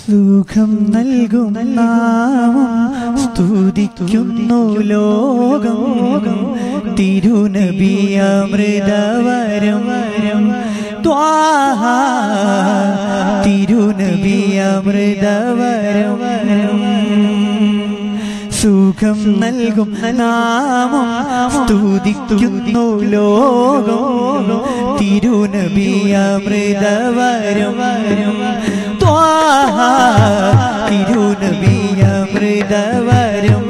സുഖം നൽകും നാമം സ്തുതിക്കുന്നു ലോകം തിരുനബിയമൃതവരം ത്വാഹ തിരുനബിയമൃതവരം സുഖം നൽകും നാമം സ്തുതിക്കുന്നു ലോകം തിരുനബിയമൃതവരം ത്വാഹ തിരുനബിയമൃതവരം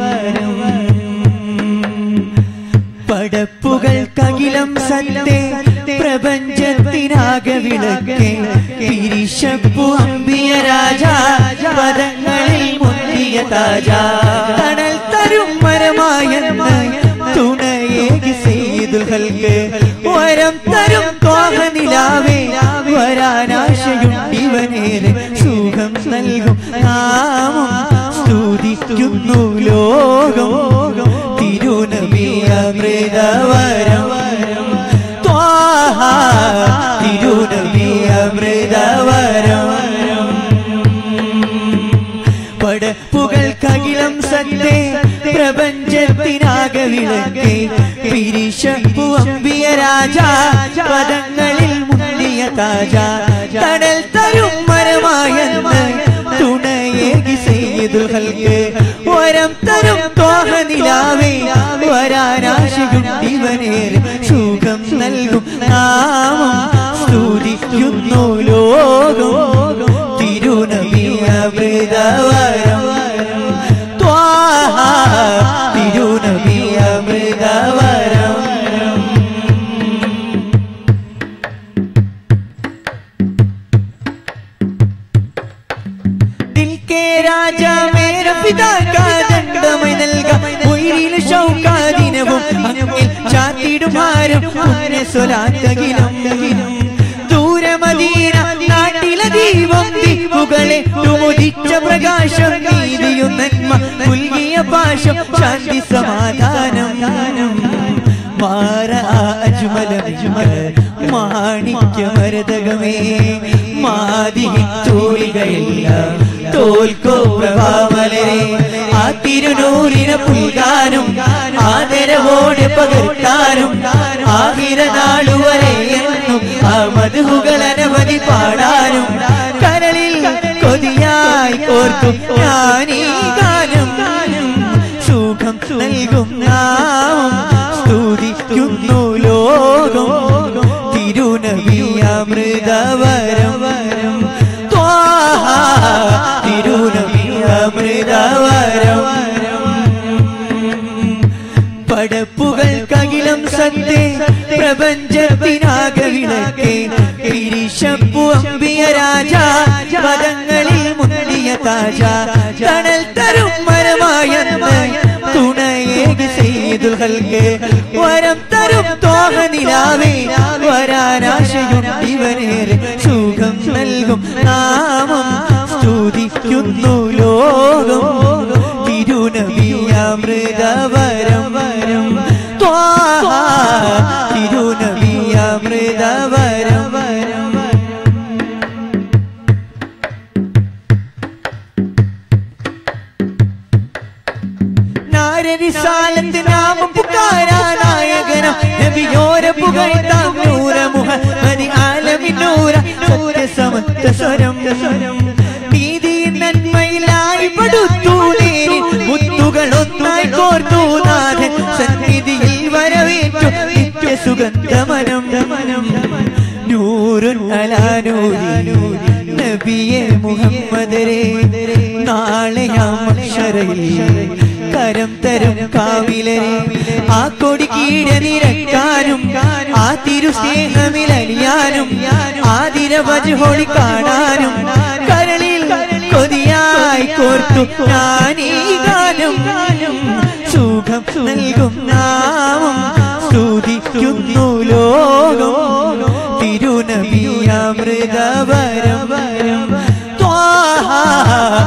പടപ്പുകൾക്കകിലം സത്തെ പ്രപഞ്ചത്തിനാകെ വിളക്കെ തിരിശപ്പു അമ്പിയ രാജ പദങ്ങളിൽ മുന്തിയ താജ തണൽ തരും മരമായെന്ന് തുണയേകി ചെയ്തുകൾക്ക് വരം തരും കോഹനിലാവേ വരാനാശയുണ്ടിവനേറെ സുഖം നൽകും നാമം സ്തുതിക്കുന്നു ലോകം തിരുനബിയമൃതവരം ത്വാഹ തിരുനബിയമൃതവരം പടപ്പുകൾക്കകിലം സത്തെ പ്രപഞ്ചത്തിനാകെ വിളക്കെ പിരിശപ്പു അമ്പിയ രാജ പദങ്ങളിൽ മുന്തിയ താജ തടൽ തരും മരമായെന്ന് തുണയേകി ചെയ്തുകൾക്ക് വരം തരും തോഹനിലാവേ വരാനാശികുണ്ടിവനേറെ സുഖം നൽകും നാമം സ്തുതിക്കുന്നു ലോകം തിരുനബിയമൃതവരം ത്വാഹ തിരുനബിയമൃതവരം दिल के राजा मेरा पिता का ദണ്ഡമായി നൽകാം ഉയിരിൽ ശൗകാദിനവും അങ്ങിൽ ചാത്തിടുമാരും പുണ്യ സ്വലാത്തകിലും ദൂരമദീന നാട്ടിലെ ദീപം ദീപുകളെ തുമുദിച്ച പ്രകാശം നീതിയും നന്മ പുൽകിയ പാശം ശാന്തി സമാധാനം മാറ അജ്മല അജ്മല മാണിക്യ മരതകമേ മാതി തോൽകയെല്ലാം തോൽക്കോ പ്രഭാമലരെ ആ തിരുനൂറിനെ പുൽകാനും ആദരവോടെ പകർത്താനും ആഹിര നാളുവരെ എന്നും ആ മധുകൾ അനവധി പാടാനും കരളിൽ കൊതിയായി ഓർക്കും ഞാനീ ഗാനം സുഖം നൽകും നാമം സ്തുതിക്കുന്നു ലോകം തിരുനബിയമൃതവരം ത്വാഹ തിരുനബിയമൃതവരം പടപ്പുകൾക്കകിലം സത്തെ പ്രപഞ്ചത്തിനാകെ വിളക്കെ പിരിശപ്പു അമ്പിയ രാജ പദങ്ങളിൽ മുന്തിയ താജ തണൽ തരും മരമായെന്ന് തുണയേകി ചെയ്തുകൾക്ക് വരം തരും തോഹനിലാവേ വരാനാശയുണ്ടിവനേറെ സുഖം നൽകും നാമം സ്തുതിക്കുന്നു ലോകം തിരുനബിയമൃതവരം ത്വാഹ തിരുനബിയമൃതവരം നാരരിസാലത്ത് നാമം പുകാരാനായകനം നബിയോര പുകഴ്ത്താം നൂറ മുഹമ്മദി ആലമിനൂറ സത്യസമത്വ സ്വരം നീതി നന്മയിലായി പടുത്തു നേരി മുത്തുകൾ ഒന്നായി കോർത്തു നാഥൻ സന്നിധിയിൽ വരവേറ്റു നിത്യ സുഗന്ധമനം നൂറുൻ അലാനൂരി നബിയെ മുഹമ്മദരെ നാളെ അക്ഷരയിൽ കരം തരും കാവിലരെ ആ കൊടി കീഴ നിരക്കാനും ആ തിരുസ്നേഹമിലലിയാനും ആതിര വജുഹോളി കാണാനും കരളിൽ കൊതിയായി കോർത്തു ഞാനീ ഗാനം സുഖം നൽകും നാമം സ്തുതിക്കുന്നു ലോകം തിരുനബിയമൃതവരം ത്വാഹ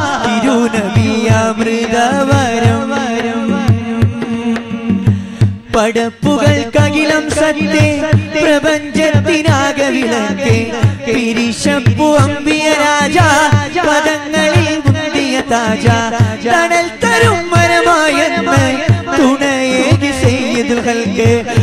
തിരുനബിയമൃതവരം പടപ്പുകൾക്കകിലം സത്യ പ്രപഞ്ചത്തിനാകെ വിളക്കെ പിരിശപ്പു അമ്പിയ രാജ പദങ്ങളിൽ മുന്തിയ താജ തണൽ തരും മരമായെന്ന് തുണയേകി ചെയ്തു ഹൽക്ക്